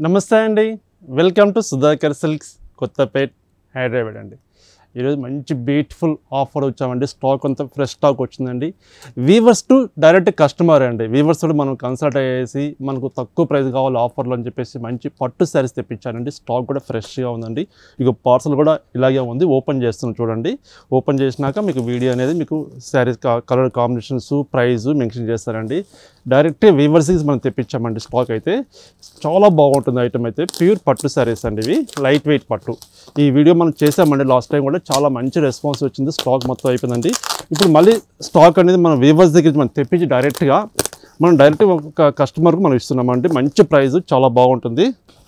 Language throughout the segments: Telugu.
నమస్తే అండి welcome to Sudhakar silks Kothapet Hyderabad అండి ఈరోజు మంచి బ్యూటిఫుల్ ఆఫర్ వచ్చామండి స్టాక్ అంతా ఫ్రెష్ స్టాక్ వచ్చిందండి వీవర్స్ టు డైరెక్ట్ కస్టమర్ అండి వీవర్స్ కూడా మనం కన్సల్ట్ అయ్యేసి మనకు తక్కువ ప్రైస్ కావాలి ఆఫర్లు అని చెప్పేసి మంచి పట్టు శారీస్ తెప్పించానండి స్టాక్ కూడా ఫ్రెష్గా ఉందండి ఇక పార్సల్ కూడా ఇలాగే ఉంది ఓపెన్ చేస్తున్నాం చూడండి ఓపెన్ చేసినాక మీకు వీడియో అనేది మీకు saris colour combinations price mention చేస్తారండి డైరెక్ట్ వీవర్స్కి మనం తెప్పించామండి స్టాక్ అయితే చాలా బాగుంటుంది ఐటమ్ అయితే ప్యూర్ పట్టు శారీస్ అండి ఇవి లైట్ వెయిట్ పట్టు ఈ వీడియో మనం చేసామండి లాస్ట్ టైం కూడా చాలా మంచి రెస్పాన్స్ వచ్చింది స్టాక్ మొత్తం అయిపోయిందండి ఇప్పుడు మళ్ళీ స్టాక్ అనేది మనం వీవర్స్ దగ్గర మనం తెప్పించి డైరెక్ట్గా మనం డైరెక్ట్ ఒక కస్టమర్కి మనం ఇస్తున్నామండి మంచి ప్రైస్ చాలా బాగుంటుంది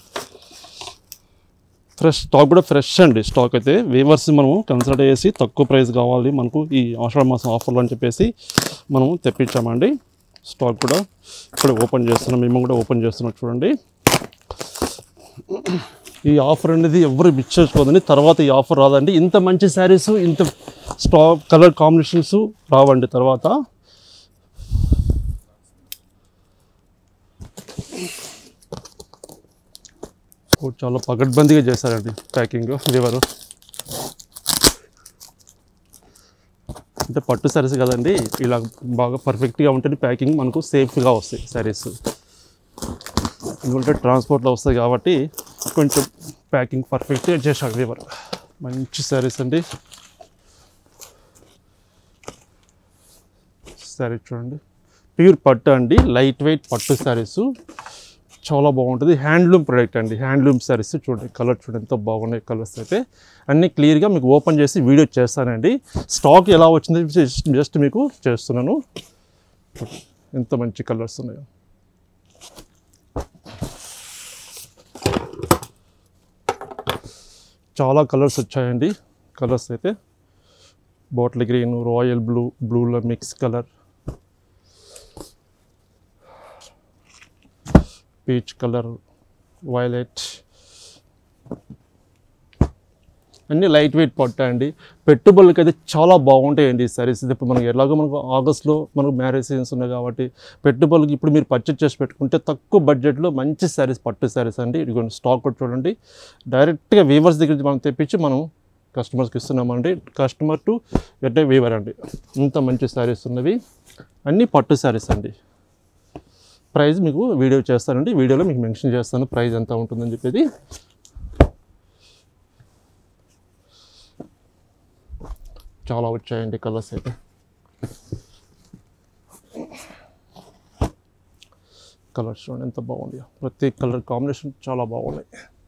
ఫ్రెష్ స్టాక్ కూడా ఫ్రెష్ అండి స్టాక్ అయితే వీవర్స్ మనము కన్సల్ట్ చేసి తక్కువ ప్రైస్ కావాలి మనకు ఈ ఆషాఢ మాసం ఆఫర్లు అని చెప్పేసి మనం తెప్పించామండి స్టాక్ కూడా ఇక్కడ ఓపెన్ చేస్తున్నాం మేము కూడా ఓపెన్ చేస్తున్నాం చూడండి ఈ ఆఫర్ అనేది ఎవరు మిస్ చేసుకోదండి తర్వాత ఈ ఆఫర్ రాదండి ఇంత మంచి శారీస్ ఇంత స్టాక్ కలర్ కాంబినేషన్స్ రావండి తర్వాత ఓ, చాలా పకడ్బందీగా చేశారండి ప్యాకింగ్ లివరు అంటే పట్టు శారీస్ కదండి ఇలా బాగా పర్ఫెక్ట్గా ఉంటుంది ప్యాకింగ్ మనకు సేఫ్గా వస్తాయి శారీస్ ఎందుకంటే ట్రాన్స్పోర్ట్లో వస్తాయి కాబట్టి కొంచెం ప్యాకింగ్ పర్ఫెక్ట్గా చేశాడు లివర్ మంచి శారీస్ అండి శారీ చూడండి ప్యూర్ పట్టు అండి లైట్ వెయిట్ పట్టు శారీస్ చాలా బాగుంటుంది హ్యాండ్లూమ్ ప్రొడక్ట్ అండి హ్యాండ్లూమ్ శారీస్ చూడండి కలర్ చూడండి ఎంత బాగున్నాయి కలర్స్ అయితే అన్నీ క్లియర్గా మీకు ఓపెన్ చేసి వీడియో చేస్తానండి స్టాక్ ఎలా వచ్చింది జస్ట్- జస్ట్ మీకు చేస్తున్నాను ఎంత మంచి కలర్స్ ఉన్నాయో చాలా కలర్స్ వచ్చాయండి కలర్స్ అయితే బాటిల్ గ్రీన్ రాయల్ బ్లూ బ్లూలో mix colour peach colour violet అన్నీ లైట్ వెయిట్ పట్టు అండి పెట్టుబడులకి అయితే చాలా బాగుంటాయండి ఈ సారీస్ ఇప్పుడు మనకి ఎలాగో మనకు ఆగస్ట్లో మనకు మ్యారేజ్ సీజన్స్ ఉన్నాయి కాబట్టి పెట్టుబడులకి ఇప్పుడు మీరు పర్చేజ్ చేసి పెట్టుకుంటే తక్కువ బడ్జెట్లో మంచి శారీస్ పట్టు శారీస్ అండి ఇదిగోండి స్టాక్ కూడా చూడండి డైరెక్ట్గా వీవర్స్ దగ్గర నుంచి మనం తెప్పించి మనం కస్టమర్స్కి ఇస్తున్నామండి కస్టమర్ టు అంటే వీవర్ అండి ఇంత మంచి శారీస్ ఉన్నవి అన్నీ పట్టు శారీస్ అండి ప్రైస్ మీకు వీడియో చేస్తానండి వీడియోలో మీకు మెన్షన్ చేస్తాను ప్రైస్ ఎంత ఉంటుందని చెప్పేది చాలా వచ్చాయండి కలర్స్ అయితే కలర్స్ చూడండి ఎంత బాగుంది ప్రతి కలర్ కాంబినేషన్ చాలా బాగున్నాయి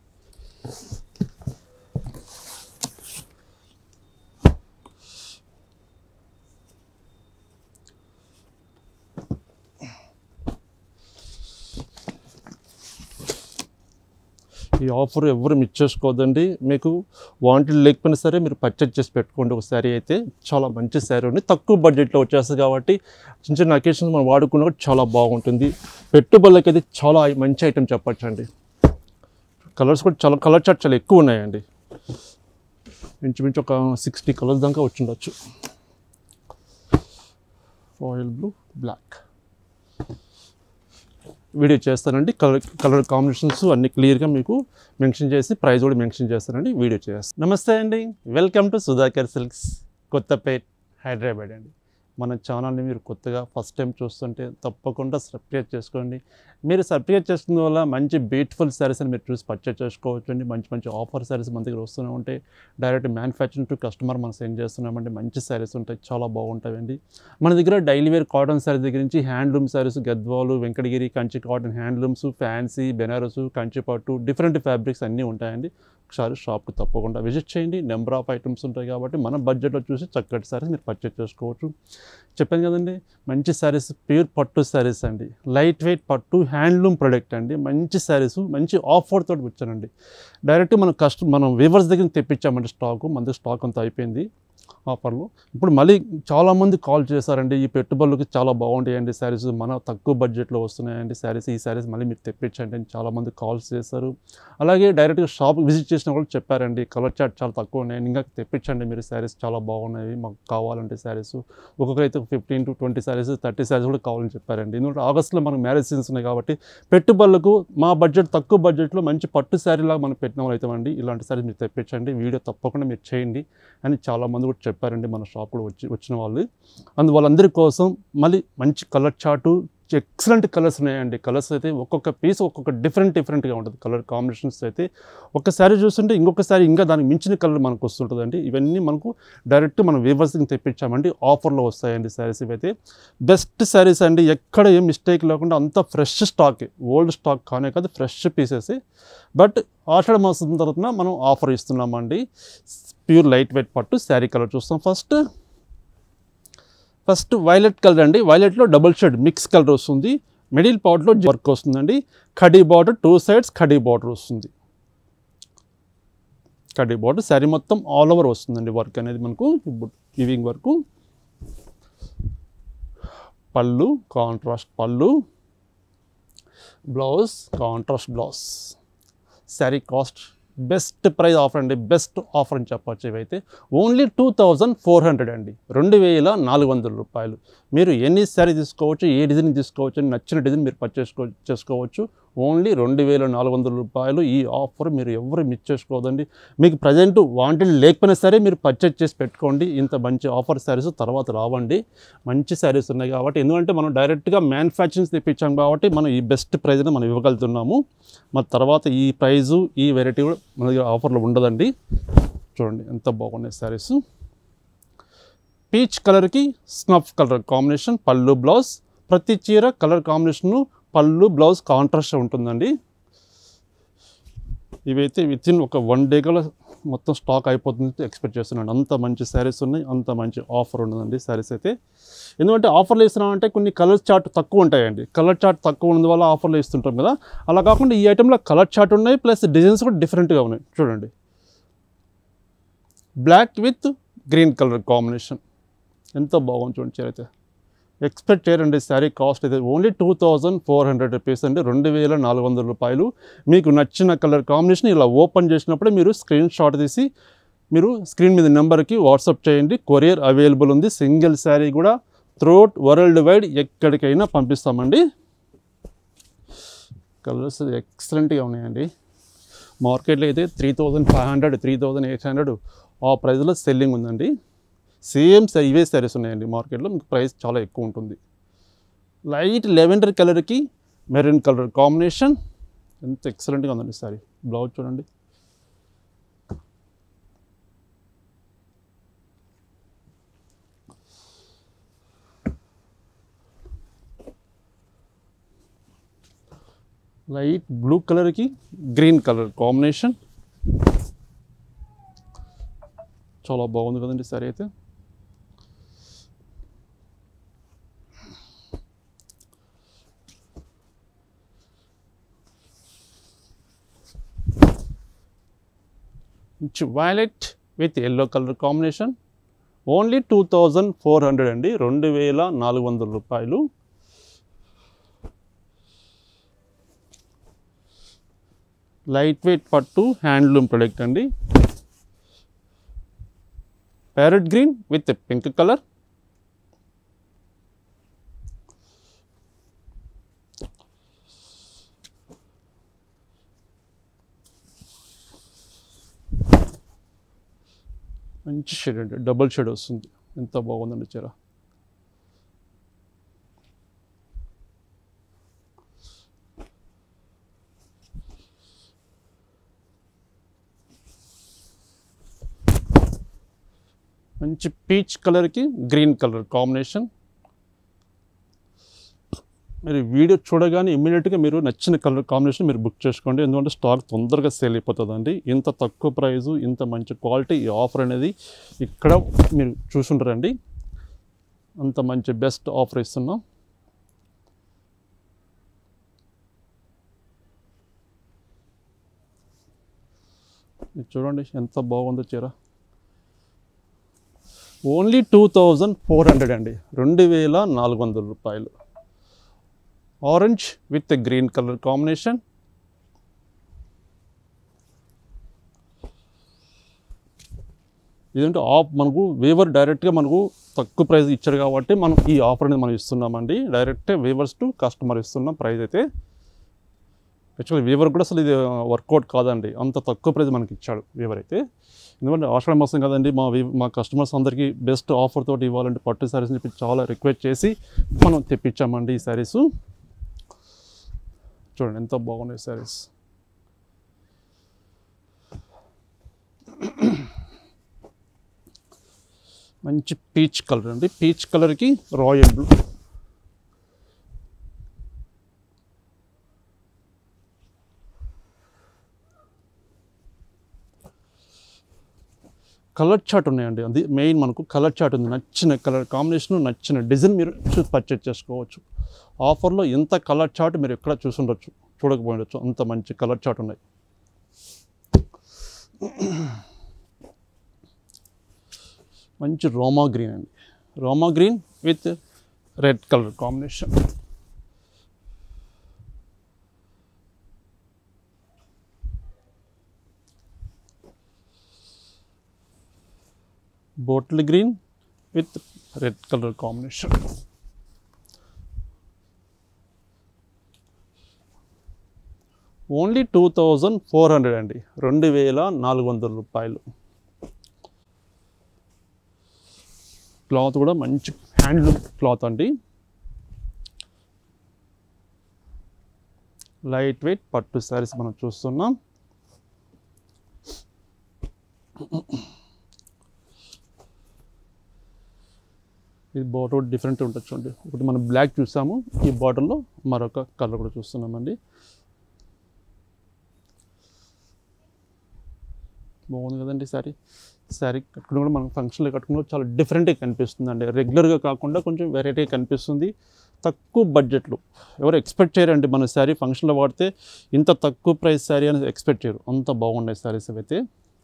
ఈ ఆఫర్ ఎవరు మిస్ చేసుకోవద్దండి మీకు వాంటెడ్ లేకపోయినా సరే మీరు పర్చేజ్ చేసి పెట్టుకోండి ఒక శారీ అయితే చాలా మంచి శారీ ఉంది తక్కువ బడ్జెట్లో వచ్చేస్తుంది కాబట్టి చిన్న చిన్న అకేషన్స్ మనం వాడుకున్నా కూడా చాలా బాగుంటుంది పెట్టుబడులకి అయితే చాలా మంచి ఐటెం చెప్పచ్చండి కలర్స్ కూడా చాలా కలర్ చార్ట్ చాలా ఎక్కువ ఉన్నాయండి ఇంచుమించు ఒక సిక్స్టీ కలర్స్ దాకా వచ్చిండొచ్చు రాయల్ బ్లూ బ్లాక్ వీడియో చేస్తానండి కలర్ కలర్ కాంబినేషన్స్ అన్ని క్లియర్గా మీకు మెన్షన్ చేసి ప్రైస్ కూడా మెన్షన్ చేస్తానండి వీడియో చేస్తాను నమస్తే అండి welcome to Sudhakar silks Kothapet Hyderabad అండి మన ఛానల్ని మీరు కొత్తగా ఫస్ట్ టైం చూస్తుంటే తప్పకుండా సబ్స్క్రైబ్ చేసుకోండి మీరు సబ్స్క్రైబ్ చేసుకున్న వల్ల మంచి బ్యూటిఫుల్ శారీస్ అని మీరు చూసి పర్చేస్ చేసుకోవచ్చు అండి మంచి మంచి ఆఫర్ శారీస్ మన దగ్గర వస్తూనే ఉంటాయి డైరెక్ట్ మ్యానుఫ్యాక్చరింగ్ టు కస్టమర్ మనం సెండ్ చేస్తున్నామండి మంచి శారీస్ ఉంటాయి చాలా బాగుంటాయండి మన దగ్గర డైలీ వేర్ కాటన్ శారీస్ దగ్గర నుంచి handloom saris Gadwal Venkatagiri Kanchi cotton handlooms fancy Banaras Kanchi పట్టు డిఫరెంట్ ఫ్యాబ్రిక్స్ అన్నీ ఉంటాయండి ఒకసారి షాప్కి తప్పకుండా విజిట్ చేయండి నెంబర్ ఆఫ్ ఐటమ్స్ ఉంటాయి కాబట్టి మన బడ్జెట్లో చూసి చక్కటి శారీస్ మీరు పర్చేస్ చేసుకోవచ్చు చెప్పాను కదండి మంచి శారీస్ ప్యూర్ పట్టు శారీస్ అండి లైట్ వెయిట్ పట్టు హ్యాండ్లూమ్ ప్రొడక్ట్ అండి మంచి శారీస్ మంచి ఆఫర్ తోటి వచ్చానండి డైరెక్ట్ మనం కస్ట్ మనం వీవర్స్ దగ్గర తెప్పించామండి స్టాక్ మన దగ్గర స్టాక్ అంతా అయిపోయింది ఆఫర్లు ఇప్పుడు మళ్ళీ చాలామంది కాల్ చేశారండి ఈ పెట్టుబడులకి చాలా బాగుంటాయండి శారీస్ మన తక్కువ బడ్జెట్లో వస్తున్నాయండి శారీస్ ఈ శారీస్ మళ్ళీ మీరు తెప్పించండి అని చాలామంది కాల్స్ చేశారు అలాగే డైరెక్ట్గా షాప్ విజిట్ చేసిన వాళ్ళు చెప్పారండి కలర్ చార్ట్ చాలా తక్కువ ఉన్నాయి ఇంకా తెప్పించండి మీరు శారీస్ చాలా బాగున్నాయి మాకు కావాలంటే శారీస్ ఒక్కొక్కరైతే fifteen to twenty saris thirty saris కూడా కావాలని చెప్పారండి ఎందుకంటే ఆగస్ట్లో మనకు మ్యారేజ్ సీజన్స్ ఉన్నాయి కాబట్టి పెట్టుబడులకు మా బడ్జెట్ తక్కువ బడ్జెట్లో మంచి పట్టు శారీలాగా మనం పెట్టిన వాళ్ళు అవుతామండి ఇలాంటి శారీస్ మీరు తెప్పించండి వీడియో తప్పకుండా మీరు చేయండి అని చాలామంది కూడా చెప్పారండి మన షాప్ కూడా వచ్చి వచ్చిన వాళ్ళు అందు వాళ్ళందరి కోసం మళ్ళీ మంచి కలర్ చార్టు ఎక్సలెంట్ కలర్స్ ఉన్నాయండి కలర్స్ అయితే ఒక్కొక్క పీస్ ఒక్కొక్క డిఫరెంట్ డిఫరెంట్గా ఉంటుంది కలర్ కాంబినేషన్స్ అయితే ఒక శారీ చూస్తుంటే ఇంకొక శారీ ఇంకా దానికి మించిన కలర్ మనకు వస్తుంటుందండి ఇవన్నీ మనకు డైరెక్ట్ మనం వీవర్స్కి తెప్పించామండి ఆఫర్లో వస్తాయండి శారీస్ ఇవైతే బెస్ట్ శారీస్ అండి ఎక్కడ ఏం మిస్టేక్ లేకుండా అంత ఫ్రెష్ స్టాక్ ఓల్డ్ స్టాక్ కానే కాదు ఫ్రెష్ పీసెస్ బట్ ఆషాఢ మాసం తర్వాత మనం ఆఫర్ ఇస్తున్నామండి ప్యూర్ లైట్ వెయిట్ పట్టు శారీ కలర్ చూస్తాం ఫస్ట్ ఫస్ట్ వైలెట్ కలర్ అండి వైలెట్లో డబుల్ షేడ్ మిక్స్ కలర్ వస్తుంది మిడిల్ పార్ట్లో వర్క్ వస్తుందండి కడీ బార్డర్ టూ సైడ్స్ కడీ బార్డర్ వస్తుంది కడీ బార్డర్ శారీ మొత్తం ఆల్ ఓవర్ వస్తుందండి వర్క్ అనేది మనకు గివింగ్ వర్క్ పళ్ళు కాంట్రాస్ట్ పళ్ళు blouse contrast blouse sari cost best price offer అండి బెస్ట్ ఆఫర్ అని చెప్పొచ్చు ఇవైతే only two thousand four hundred అండి రెండు వేల నాలుగు వందల రూపాయలు మీరు ఎన్ని శారీ తీసుకోవచ్చు ఏ డిజైన్ తీసుకోవచ్చు అని నచ్చిన డిజైన్ మీరు పర్చేస్ చేసుకోవచ్చు ఓన్లీ రెండు వేల నాలుగు వందల రూపాయలు ఈ ఆఫర్ మీరు ఎవరు మిస్ చేసుకోదండి మీకు ప్రజెంట్ వాంటెడ్ లేకపోయినా సరే మీరు పర్చేస్ చేసి పెట్టుకోండి ఇంత మంచి ఆఫర్ శారీస్ తర్వాత రావండి మంచి శారీస్ ఉన్నాయి కాబట్టి ఎందుకంటే మనం డైరెక్ట్గా మ్యానుఫ్యాక్చరింగ్ తెప్పించాం కాబట్టి మనం ఈ బెస్ట్ ప్రైజ్ని మనం ఇవ్వగలుగుతున్నాము మరి తర్వాత ఈ ప్రైజు ఈ వెరైటీ కూడా మన దగ్గర ఆఫర్లో ఉండదండి చూడండి ఎంత బాగున్నాయి శారీస్ పీచ్ కలర్కి స్నఫ్ కలర్ కాంబినేషన్ పళ్ళు బ్లౌజ్ ప్రతి చీర కలర్ కాంబినేషను పళ్ళు బ్లౌజ్ కాంట్రాస్ట్ ఉంటుందండి ఇవైతే విత్ ఇన్ ఒక వన్ డే కల్లా మొత్తం స్టాక్ అయిపోతుంది ఎక్స్పెక్ట్ చేస్తున్నాను అంత మంచి శారీస్ ఉన్నాయి అంత మంచి ఆఫర్ ఉన్నదండి శారీస్ అయితే ఎందుకంటే ఆఫర్లు ఇస్తున్నామంటే కొన్ని కలర్ చార్ట్ తక్కువ ఉంటాయండి కలర్ చార్ట్ తక్కువ ఉన్నందు వల్ల ఆఫర్లు ఇస్తుంటాం కదా అలా కాకుండా ఈ ఐటెంలో కలర్ చార్ట్ ఉన్నాయి ప్లస్ డిజైన్స్ కూడా డిఫరెంట్గా ఉన్నాయి చూడండి black with green colour combination ఎంత బాగుంది చూడండి చీర అయితే ఎక్స్పెక్ట్ చేయరండి శారీ కాస్ట్ అయితే only two thousand four hundred rupees అండి రెండు వేల నాలుగు వందల రూపాయలు మీకు నచ్చిన కలర్ కాంబినేషన్ ఇలా ఓపెన్ చేసినప్పుడు మీరు స్క్రీన్ షాట్ తీసి మీరు స్క్రీన్ మీద నెంబర్కి వాట్సాప్ చేయండి కొరియర్ అవైలబుల్ ఉంది సింగిల్ శారీ కూడా త్రూఅవుట్ వరల్డ్ వైడ్ ఎక్కడికైనా పంపిస్తామండి కలర్స్ ఎక్సలెంట్గా ఉన్నాయండి మార్కెట్లో అయితే three thousand five hundred three thousand eight hundred ఆ ప్రైస్లో సెల్లింగ్ ఉందండి సేమ్ సారీ ఇవే సారీస్ ఉన్నాయండి మార్కెట్లో మీకు ప్రైస్ చాలా ఎక్కువ ఉంటుంది లైట్ లెవెండర్ కలర్కి మెరూన్ కలర్ కాంబినేషన్ ఎంత ఎక్సలెంట్గా ఉందండి సారీ బ్లౌజ్ చూడండి లైట్ బ్లూ కలర్కి గ్రీన్ కలర్ కాంబినేషన్ చాలా బాగుంది కదండి సారీ అయితే మంచి violet with yellow colour combination only two thousand four hundred అండి రెండు వేల నాలుగు వందల రూపాయలు లైట్ వెయిట్ పట్టు హ్యాండ్లూమ్ ప్రొడక్ట్ అండి parrot green with pink colour మంచి షేడ్ అండి డబుల్ షేడ్ వస్తుంది ఎంత బాగుందండి చీర మంచి పీచ్ కలర్కి గ్రీన్ కలర్ కాంబినేషన్ మీరు వీడియో చూడగానే ఇమ్మీడియట్గా మీరు నచ్చిన కలర్ కాంబినేషన్ మీరు బుక్ చేసుకోండి ఎందుకంటే స్టాక్ తొందరగా సేల్ అయిపోతుందండి ఇంత తక్కువ ప్రైజు ఇంత మంచి క్వాలిటీ ఈ ఆఫర్ అనేది ఇక్కడ మీరు చూసుంటారండి అంత మంచి బెస్ట్ ఆఫర్ ఇస్తున్నాం ఇది చూడండి ఎంత బాగుందో చీర only two thousand four hundred అండి రెండు వేల నాలుగు వందల రూపాయలు orange with green colour combination ఇదంటే ఆఫ్ మనకు వేవర్ డైరెక్ట్గా మనకు తక్కువ ప్రైస్ ఇచ్చారు కాబట్టి మనం ఈ ఆఫర్ అనేది మనం ఇస్తున్నామండి డైరెక్ట్ వేవర్స్ టు కస్టమర్ ఇస్తున్నాం ప్రైస్ అయితే యాక్చువల్లీ వీవర్ కూడా అసలు ఇది వర్కౌట్ కాదండి అంత తక్కువ ప్రైస్ మనకి ఇచ్చాడు వీవర్ అయితే ఎందుకంటే ఆషాఢ మాసం కదండి మా వీ మా కస్టమర్స్ అందరికీ బెస్ట్ ఆఫర్ తోటి ఇవ్వాలంటే పట్టు శారీస్ చెప్పి చాలా రిక్వెస్ట్ చేసి మనం తెప్పించామండి ఈ శారీస్ చూడండి ఎంత బాగున్నాయి శారీస్ మంచి పీచ్ కలర్ అండి పీచ్ కలర్కి రాయల్ బ్లూ కలర్ చార్ట్ ఉన్నాయండి అది మెయిన్ మనకు కలర్ చార్ట్ ఉంది నచ్చిన కలర్ కాంబినేషన్ నచ్చిన డిజైన్ మీరు చూసి పర్చేజ్ చేసుకోవచ్చు ఆఫర్లో ఎంత కలర్ చార్ట్ మీరు ఎక్కడ చూసుండొచ్చు చూడకపోయిండొచ్చు అంత మంచి కలర్ చార్ట్ ఉన్నాయి మంచి రోమా గ్రీన్ అండి రోమా green with red colour combination bottle green with red colour combination only two thousand four hundred అండి రెండు వేల నాలుగు వందల రూపాయలు క్లాత్ కూడా మంచి హ్యాండ్లూమ్ క్లాత్ అండి లైట్ వెయిట్ పట్టు శారీస్ మనం చూస్తున్నాం ఇది బాటిల్ డిఫరెంట్ ఉంటుంది చూడండి ఒకటి మనం బ్లాక్ చూసాము ఈ బాటిల్లో మరొక కలర్ కూడా చూస్తున్నామండి బాగుంది కదండి శారీ శారీ కట్టుకుని కూడా మనం ఫంక్షన్లో కట్టుకుని కూడా చాలా డిఫరెంట్గా కనిపిస్తుంది అండి రెగ్యులర్గా కాకుండా కొంచెం వెరైటీగా కనిపిస్తుంది తక్కువ బడ్జెట్లో ఎవరు ఎక్స్పెక్ట్ చేయరండి మన శారీ ఫంక్షన్లో వాడితే ఇంత తక్కువ ప్రైస్ శారీ అని ఎక్స్పెక్ట్ చేయరు అంత బాగున్నాయి శారీస్ అయితే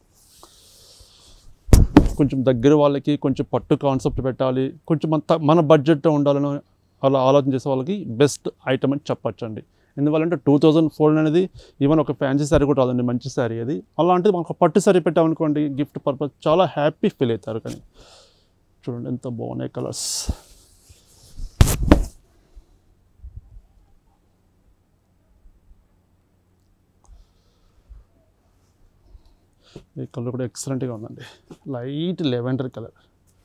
కొంచెం దగ్గర వాళ్ళకి కొంచెం పట్టు కాన్సెప్ట్ పెట్టాలి కొంచెం మన త- మన బడ్జెట్లో ఉండాలని అలా ఆలోచన చేసే వాళ్ళకి బెస్ట్ ఐటమ్ అని చెప్పచ్చండి ఎందువల్లంటే టూ థౌజండ్ ఫోర్ అనేది ఈవెన్ ఒక ఫ్యాన్సీ శారీ కూడా రాదండి మంచి శారీ అది అలాంటిది మనకు పట్టు శారీ పెట్టామనుకోండి గిఫ్ట్ పర్పస్ చాలా హ్యాపీ ఫీల్ అవుతారు కానీ చూడండి ఎంత బాగున్నాయి కలర్స్ ఈ కలర్ కూడా ఎక్సలెంట్గా ఉందండి లైట్ లెవెండర్ కలర్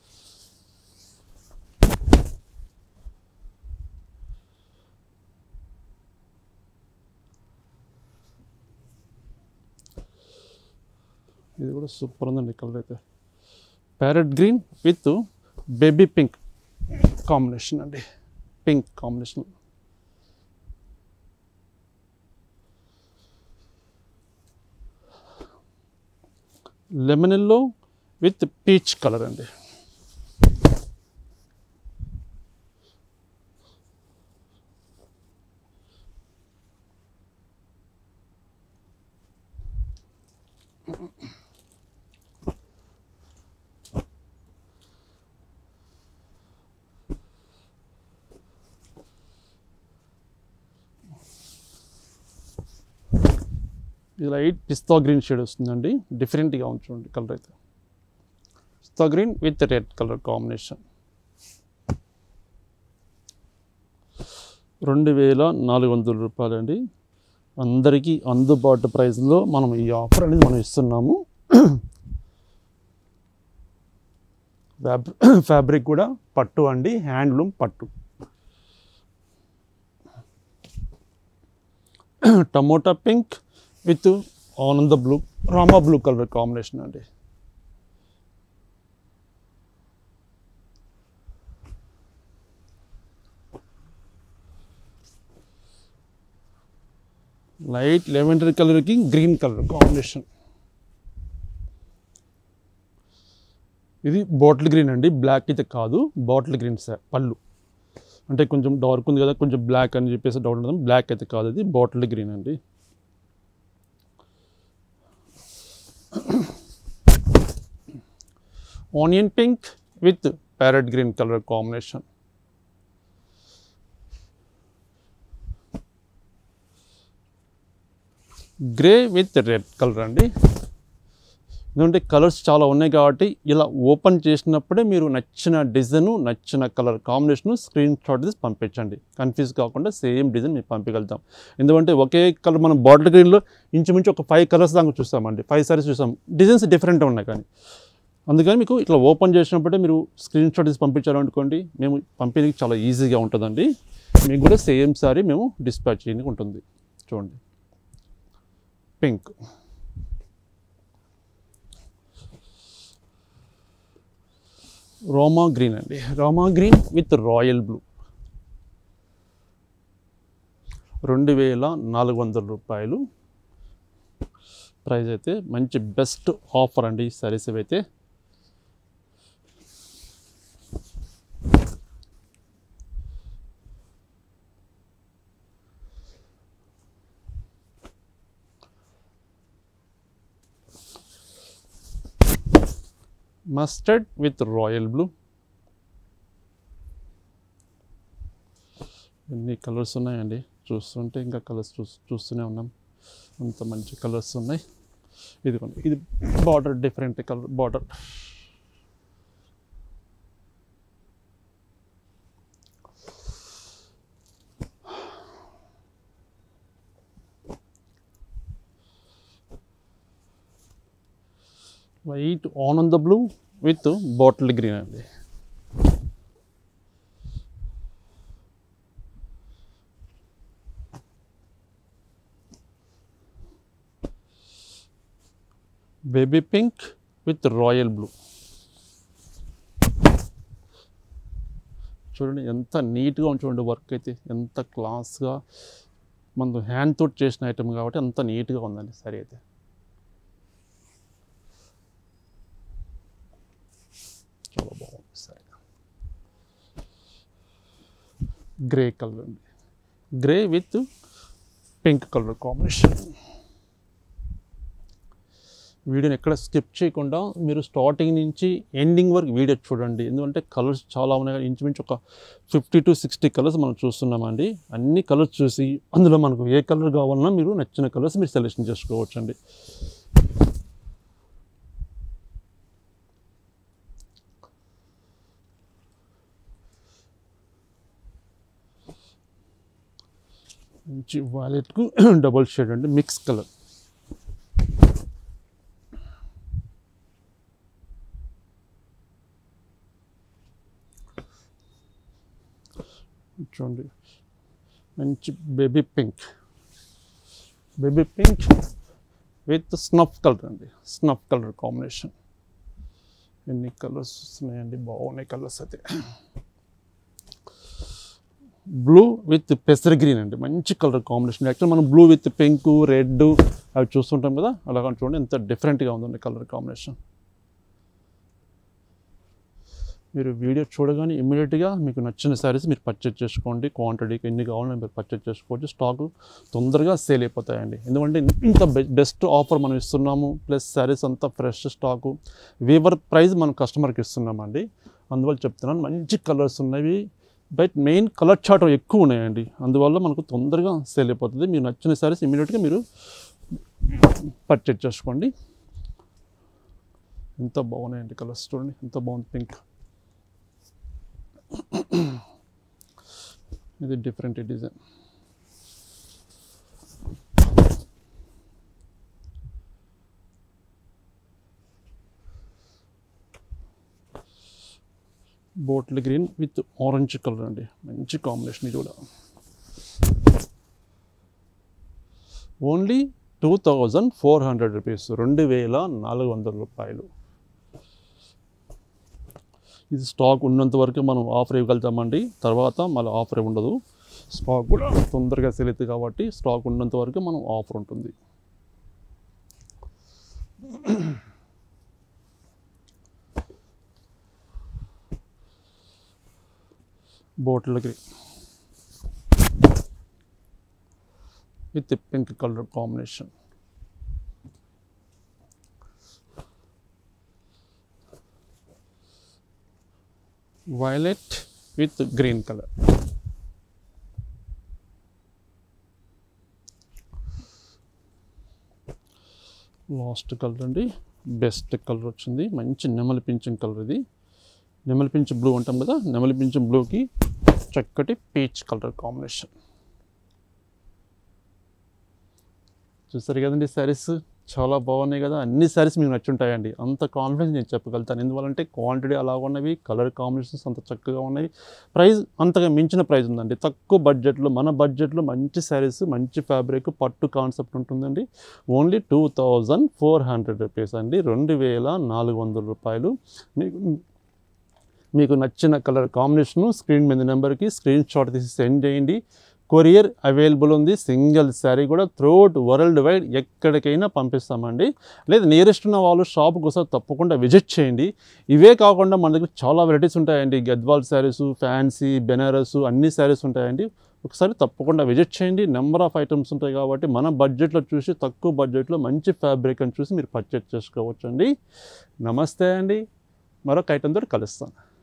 ఇది కూడా సూపర్ ఉందండి కలర్ అయితే parrot green with baby pink combination అండి pink combination lemon yellow with peach colour అండి ఇది లైట్ పిస్తా గ్రీన్ షేడ్ వస్తుందండి డిఫరెంట్గా ఉంది చూడండి కలర్ అయితే పిస్తా green with red colour combination రెండు వేల నాలుగు వందల రూపాయలండి అందరికీ అందుబాటు ప్రైస్లో మనం ఈ ఆఫర్ అనేది మనం ఇస్తున్నాము ఫ్యాబ్రిక్ ఫ్యాబ్రిక్ కూడా పట్టు అండి హ్యాండ్లూమ్ పట్టు టమోటా పింక్ విత్ ఆనంద బ్లూ రామా బ్లూ కలర్ కాంబినేషన్ అండి లైట్ లెవెండర్ కలర్కి గ్రీన్ కలర్ కాంబినేషన్ ఇది బాటిల్ గ్రీన్ అండి బ్లాక్ అయితే కాదు బాటిల్ గ్రీన్ సార్ పళ్ళు అంటే కొంచెం డార్క్ ఉంది కదా కొంచెం బ్లాక్ అని చెప్పేసి డౌట్ ఉంటుంది బ్లాక్ అయితే కాదు ఇది బాటిల్ గ్రీన్ అండి onion pink with parrot green colour combination grey with red colour అండి ఎందుకంటే కలర్స్ చాలా ఉన్నాయి కాబట్టి ఇలా ఓపెన్ చేసినప్పుడే మీరు నచ్చిన డిజైన్ నచ్చిన కలర్ కాంబినేషన్ స్క్రీన్ షాట్ తీసి పంపించండి కన్ఫ్యూజ్ కాకుండా సేమ్ డిజైన్ మీరు పంపించగలుగుతాం ఎందుకంటే ఒకే కలర్ మనం బాటిల్ గ్రీన్లో ఇంచుమించు ఒక ఫైవ్ కలర్స్ దాకా చూస్తామండి ఫైవ్ సారీస్ చూస్తాం డిజైన్స్ డిఫరెంట్ ఉన్నాయి కానీ అందుకని మీకు ఇట్లా ఓపెన్ చేసినప్పుడే మీరు స్క్రీన్ షాట్ తీసి పంపించాలనుకోండి మేము పంపిణీకి చాలా ఈజీగా ఉంటుందండి మీకు కూడా సేమ్ సారీ మేము డిస్పాచ్ చేయడానికి ఉంటుంది చూడండి పింక్ రోమా గ్రీన్ అండి రోమా గ్రీన్ విత్ రాయల్ బ్లూ రెండు వేల నాలుగు వందల రూపాయలు ప్రైస్ అయితే మంచి బెస్ట్ ఆఫర్ అండి ఈ సారీస్ అయితే మస్టర్డ్ విత్ రాయల్ బ్లూ ఎన్ని కలర్స్ ఉన్నాయండి చూస్తుంటే ఇంకా కలర్స్ చూ చూస్తూనే ఉన్నాం అంత మంచి కలర్స్ ఉన్నాయి ఇదిగోండి ఇది border different colour border white on on the blue with bottle green అండి baby pink with royal blue చూడండి ఎంత నీట్గా ఉంది చూడండి వర్క్ అయితే ఎంత క్లాస్గా మనం హ్యాండ్ తోటి చేసిన ఐటమ్ కాబట్టి అంత నీట్గా ఉందండి సరే అయితే చాలా బాగుంది సరే గ్రే కలర్ అండి grey with pink colour combination వీడియోని ఎక్కడ స్కిప్ చేయకుండా మీరు స్టార్టింగ్ నుంచి ఎండింగ్ వరకు వీడియో చూడండి ఎందుకంటే కలర్స్ చాలా ఉన్నాయి ఇంచుమించు ఒక ఫిఫ్టీ టు సిక్స్టీ కలర్స్ మనం చూస్తున్నామండి అన్ని కలర్స్ చూసి అందులో మనకు ఏ కలర్ కావాలన్నా మీరు నచ్చిన కలర్స్ మీరు సెలెక్షన్ చేసుకోవచ్చండి మంచి వాలెట్కు డబల్ షేడ్ అండి మిక్స్ కలర్ చూడండి మంచి baby pink baby pink with snuff colour అండి స్నఫ్ కలర్ కాంబినేషన్ ఎన్ని కలర్స్ వస్తున్నాయండి బాగున్నాయి కలర్స్ అయితే బ్లూ విత్ పెసర్ గ్రీన్ అండి మంచి కలర్ కాంబినేషన్ యాక్చువల్ మనం బ్లూ విత్ పింక్ రెడ్ అవి చూస్తుంటాం కదా అలాగా చూడండి ఎంత డిఫరెంట్గా ఉందండి కలర్ కాంబినేషన్ మీరు వీడియో చూడగానే ఇమ్మీడియట్గా మీకు నచ్చిన శారీస్ మీరు పర్చేజ్ చేసుకోండి క్వాంటిటీకి ఎన్ని కావాలో మీరు పర్చేజ్ చేసుకోవచ్చు స్టాక్ తొందరగా సేల్ అయిపోతాయండి ఎందుకంటే ఇంత బెస్ట్ ఆఫర్ మనం ఇస్తున్నాము ప్లస్ శారీస్ అంతా ఫ్రెష్ స్టాకు వీవర్ ప్రైస్ మనం కస్టమర్కి ఇస్తున్నామండి అందువల్ల చెప్తున్నాను మంచి కలర్స్ ఉన్నవి బట్ మెయిన్ కలర్ చార్ట్ ఎక్కువ ఉన్నాయండి అందువల్ల మనకు తొందరగా సేల్ అయిపోతుంది మీరు నచ్చిన శారీస్ ఇమీడియట్గా మీరు పర్చేజ్ చేసుకోండి ఎంత బాగున్నాయండి కలర్స్ చూడండి ఎంత బాగుంది పింక్ ఇది different design bottle green with orange colour అండి మంచి కాంబినేషన్ ఇది కూడా only two thousand four hundred rupees రెండు వేల నాలుగు వందల రూపాయలు ఇది స్టాక్ ఉన్నంత వరకు మనం ఆఫర్ ఇవ్వగలుగుతామండి తర్వాత మళ్ళీ ఆఫర్ ఉండదు స్టాక్ కూడా తొందరగా సెల్ అవుతుంది కాబట్టి స్టాక్ ఉన్నంత వరకు మనం ఆఫర్ ఉంటుంది bottle green with pink colour combination violet with green colour last colour అండి బెస్ట్ కలర్ వచ్చింది మంచి నెమలి పింఛం కలర్ ఇది నెమలి పింఛం బ్లూ అంటాం కదా నెమలి పింఛం బ్లూకి చక్కటి పీచ్ కలర్ కాంబినేషన్ చూస్తారు కదండి శారీస్ చాలా బాగున్నాయి కదా అన్ని శారీస్ మీకు నచ్చుంటాయండి అంత కాన్ఫిడెన్స్ నేను చెప్పగలుగుతాను ఎందువల్లంటే క్వాంటిటీ అలా ఉన్నవి కలర్ కాంబినేషన్స్ అంత చక్కగా ఉన్నాయి ప్రైస్ అంతగా మించిన ప్రైస్ ఉందండి తక్కువ బడ్జెట్లో మన బడ్జెట్లో మంచి శారీస్ మంచి ఫ్యాబ్రిక్ పట్టు కాన్సెప్ట్ ఉంటుందండి only two thousand four hundred rupees అండి రెండు వేల నాలుగు వందల రూపాయలు మీకు మీకు నచ్చిన కలర్ కాంబినేషను స్క్రీన్ మీద నెంబర్కి స్క్రీన్ షాట్ తీసి సెండ్ చేయండి కొరియర్ అవైలబుల్ ఉంది సింగిల్ శారీ కూడా త్రూఅవుట్ వరల్డ్ వైడ్ ఎక్కడికైనా పంపిస్తామండి లేదా నియరెస్ట్ ఉన్న వాళ్ళు షాప్కి ఒకసారి తప్పకుండా విజిట్ చేయండి ఇవే కాకుండా మన దగ్గర చాలా వెరైటీస్ ఉంటాయండి గద్వాల్ శారీస్ ఫ్యాన్సీ బెనారస్ అన్ని శారీస్ ఉంటాయండి ఒకసారి తప్పకుండా విజిట్ చేయండి నెంబర్ ఆఫ్ ఐటమ్స్ ఉంటాయి కాబట్టి మన బడ్జెట్లో చూసి తక్కువ బడ్జెట్లో మంచి ఫ్యాబ్రిక్ అని చూసి మీరు పర్చేజ్ చేసుకోవచ్చు అండి నమస్తే అండి మరొక ఐటెంతో కలుస్తాను